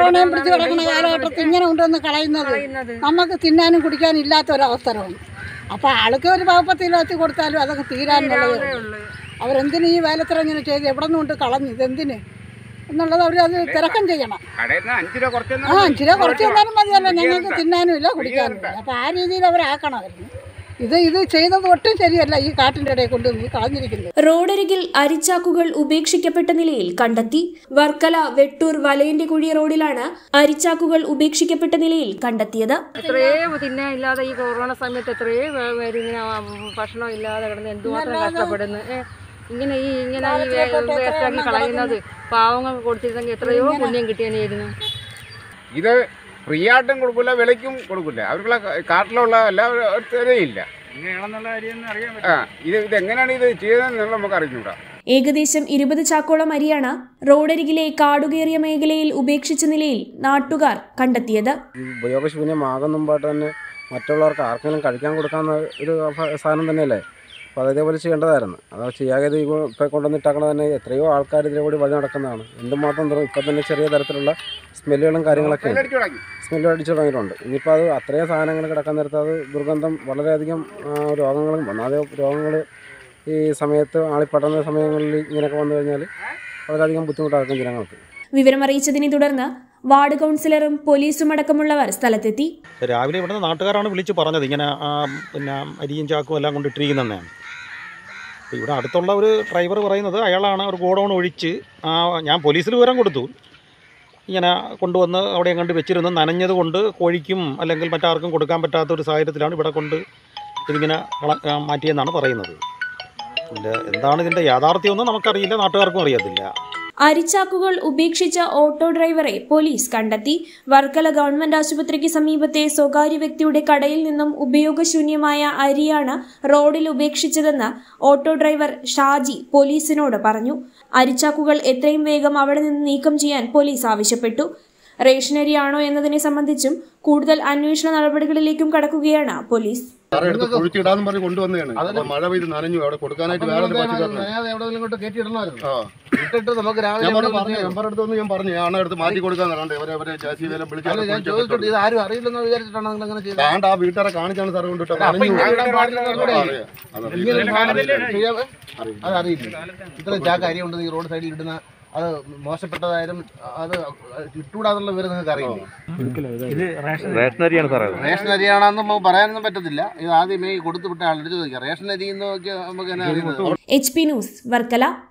കൊറോണയും പിടിച്ച് കിടക്കുന്ന കാലഘട്ടത്തിൽ ഇങ്ങനെ കൊണ്ടുവന്ന് കളയുന്നത് നമുക്ക് തിന്നാനും കുടിക്കാനും ഇല്ലാത്ത ഒരു അവസരമാണ് അപ്പോൾ ആൾക്ക് ഒരു പാവപ്പത്തിലെത്തി കൊടുത്താലും അതൊക്കെ തീരാനുള്ളതേ ഉള്ളൂ അവരെന്തിന് ഈ വേലത്തരം ഇങ്ങനെ ചെയ്ത് എവിടെ നിന്ന് കൊണ്ട് കളഞ്ഞു ഇതെന്തിന് എന്നുള്ളത് അവർ അത് തിരക്കം ചെയ്യണം കടയിൽ നിന്ന് അഞ്ച് രൂപ കുറച്ച് ആ ഇച്ചിരി കുറച്ച് തന്നാലും മതിയല്ലോ ഞങ്ങൾക്ക് തിന്നാനും ഇല്ല കുടിക്കാനും ഇല്ല അപ്പോൾ ആ രീതിയിൽ അവരാക്കണമായിരുന്നു ഇത് ഇത് ചെയ്തത് ഒട്ടും ശരിയല്ല ഈ കാട്ടിൻ്റെ ഇടയിൽ കൊണ്ട് നീ കളഞ്ഞിരിക്കുന്നത് റോഡരികിൽ അരിച്ചാക്കുകൾ ഉപേക്ഷിക്കപ്പെട്ട നിലയിൽ കണ്ടെത്തി വർക്കല വെട്ടൂർ വലയന്റെ കുഴി റോഡിലാണ് അരിച്ചാക്കുകൾ ഉപേക്ഷിക്കപ്പെട്ട നിലയിൽ കണ്ടെത്തിയത് എത്രയോ തിന്നാൻ ഇല്ലാതെ ഈ കൊറോണ സമയത്ത് എത്രയോ പേ- പേര് ഇങ്ങനെ ആ, ഭക്ഷണം ഇല്ലാതെ കിടന്ന് എന്തുമാത്രം കഷ്ടപ്പെടുന്നു ഏ, ഇങ്ങനെ ഈ ഇങ്ങനെ ഈ വേസ്റ്റാക്കി കളയുന്നത് പാവങ്ങൾക്ക് കൊടുത്തിരുന്നെങ്കിൽ എത്രയോ പുണ്യം കിട്ടിയാനായിരുന്നു ഇത് ഫ്രീ ആയിട്ടും കൊടുക്കില്ല വിലയ്ക്കും കൊടുക്കില്ല അവർക്കുള്ള കാട്ടിലുള്ള എല്ലാവരും ഇല്ല ഇങ്ങനെയാണെന്നുള്ള കാര്യം അറിയാൻ ആ ഇത് ഇത് എങ്ങനെയാണ് ഇത് ചെയ്തതെന്നുള്ള നമുക്ക് അറിഞ്ഞൂടാ ഏകദേശം ഇരുപത് ചാക്കോളം അരിയാണ് റോഡരികിലെ കാടുകേറിയ മേഖലയിൽ ഉപേക്ഷിച്ച നിലയിൽ നാട്ടുകാർ കണ്ടെത്തിയത് ഈ ഉപയോഗശൂന്യമാകും മുമ്പായിട്ട് തന്നെ മറ്റുള്ളവർക്ക് ആർക്കെങ്കിലും കഴിക്കാൻ കൊടുക്കാവുന്ന ഒരു ഭ- സാധനം തന്നെയല്ലേ അപ്പോൾ അതേപോലെ ചെയ്യേണ്ടതായിരുന്നു അത് ചെയ്യാതെ ഇത് ഇപ്പോൾ കൊണ്ടുവന്നിട്ടാക്കണ തന്നെ എത്രയോ ആൾക്കാർ ഇതിലെ കൂടി വഴി നടക്കുന്നതാണ് എന്തുമാത്രം തുറ ഇപ്പം തന്നെ ചെറിയ തരത്തിലുള്ള സ്മെല്ലുകളും കാര്യങ്ങളൊക്കെ ഉണ്ട് അടിച്ചു തുടങ്ങി സ്മെല്ല് അടിച്ചു തുടങ്ങിയിട്ടുണ്ട് ഇനിയിപ്പോൾ അത് അത്രയും സാധനങ്ങൾ കിടക്കാൻ നേരത്ത് അത് ദുർഗന്ധം വളരെയധികം ആ, രോഗങ്ങളും ഒന്നാമത് രോഗങ്ങൾ ഈ സമയത്ത് ആളിപ്പടർന്ന സമയങ്ങളിൽ ഇങ്ങനെയൊക്കെ വന്നു കഴിഞ്ഞാൽ വളരെയധികം ബുദ്ധിമുട്ടാക്കും ജനങ്ങൾക്ക് വിവരമറിയിച്ചതിനെ തുടർന്ന് വാർഡ് കൗൺസിലറും പോലീസും അടക്കമുള്ളവർ സ്ഥലത്തെത്തി രാവിലെ ഇവിടുന്ന് നാട്ടുകാരാണ് വിളിച്ച് പറഞ്ഞത് ഇങ്ങനെ ആ, പിന്നെ അരിയും ചാക്കും എല്ലാം കൊണ്ടിട്ടിരിക്കുന്നതെന്നാണ് അപ്പോൾ ഇവിടെ അടുത്തുള്ള ഒരു ഡ്രൈവർ പറയുന്നത് അയാളാണ് ഒരു ഗോഡൗൺ ഒഴിച്ച് ആ, ഞാൻ പോലീസിൽ വിവരം കൊടുത്തു ഇങ്ങനെ കൊണ്ടുവന്ന് അവിടെ കണ്ട് വെച്ചിരുന്ന് നനഞ്ഞത് കൊണ്ട് കോഴിക്കും അല്ലെങ്കിൽ മറ്റാർക്കും കൊടുക്കാൻ പറ്റാത്ത ഒരു സാഹചര്യത്തിലാണ് ഇവിടെ കൊണ്ട് ഇതിങ്ങനെ കള- ആ, മാറ്റിയെന്നാണ് പറയുന്നത് ഇതിൻ്റെ എന്താണ് ഇതിൻ്റെ യാഥാർത്ഥ്യമൊന്നും നമുക്കറിയില്ല നാട്ടുകാർക്കും അറിയത്തില്ല അരിച്ചാക്കുകൾ ഉപേക്ഷിച്ച ഓട്ടോ ഡ്രൈവറെ പോലീസ് കണ്ടെത്തി വർക്കല ഗവൺമെന്റ് ആശുപത്രിക്ക് സമീപത്തെ സ്വകാര്യ വ്യക്തിയുടെ കടയിൽ നിന്നും ഉപയോഗശൂന്യമായ അരിയാണ് റോഡിൽ ഉപേക്ഷിച്ചതെന്ന് ഓട്ടോ ഡ്രൈവർ ഷാജി പോലീസിനോട് പറഞ്ഞു അരിച്ചാക്കുകൾ എത്രയും വേഗം അവിടെ നിന്ന് നീക്കം ചെയ്യാൻ പോലീസ് ആവശ്യപ്പെട്ടു റേഷനരിയാണോ എന്നതിനെ സംബന്ധിച്ചും കൂടുതൽ അന്വേഷണ നടപടികളിലേക്കും കടക്കുകയാണ് പോലീസ് സാറേ എടുത്ത് കുഴിച്ചിടാന്ന് പറഞ്ഞ് കൊണ്ടുവന്നതാണ് അപ്പൊ മഴ പെയ്ത് നനഞ്ഞു അവിടെ കൊടുക്കാനായിട്ട് വേറെ ഒരു പശുക്കാരനാണ്. ആ. ഇട്ടിട്ട് നമുക്ക് രാവിലെ ഞാൻ ഇവിടെ പറഞ്ഞു പറഞ്ഞു മെമ്പർ അടുത്ത് വന്ന് ഞാൻ പറഞ്ഞു ഞാൻ എടുത്ത് മാറ്റി കൊടുക്കാൻ കണ്ടേ ഇവരെ അവരെ ജാസി വേലം വിളിച്ച് അല്ല ഞാൻ ചോദിച്ചിട്ട് ഇത് ആരും അറിയില്ലെന്ന് വിചാരിച്ചിട്ടാണ് നിങ്ങൾ അങ്ങനെ ചെയ്തത് താണ്ട് ആ വീട്ടുകാരെ കാണിച്ചാണ് സാറ് കൊണ്ടിട്ട് അപ്പൊ ഇങ്ങനെ ഇടാൻ പാടില്ല എന്ന് അറിയാം. അറിയാം. അതറിയാം. ഇങ്ങനെ ഒരു സാധനം ചെയ്യാവേ? അതറിയില്ല ഇത്ര ചാക്ക് അരി ഉണ്ടെന്ന് ഈ റോഡ് സൈഡിൽ ഇടുന്ന അത് മോശപ്പെട്ടതായാലും അത് ഇട്ടുകൂടാന്നുള്ള വിവരം നിങ്ങൾക്ക് അറിയില്ലേ ഇത് റേഷൻ റേഷൻ അരിയാണ് സാറേ റേഷൻ അരിയാണെന്ന് നമുക്ക് പറയാനൊന്നും പറ്റത്തില്ല ഇത് ആദ്യമേ ഈ കൊടുത്തു വിട്ട ആളെടുത്ത് ചോദിക്കാം റേഷൻ അരി എന്ന് നോക്കിയാൽ നമുക്ക് തന്നെ അറിയുന്നത് എച്ച് പി ന്യൂസ് വർക്കല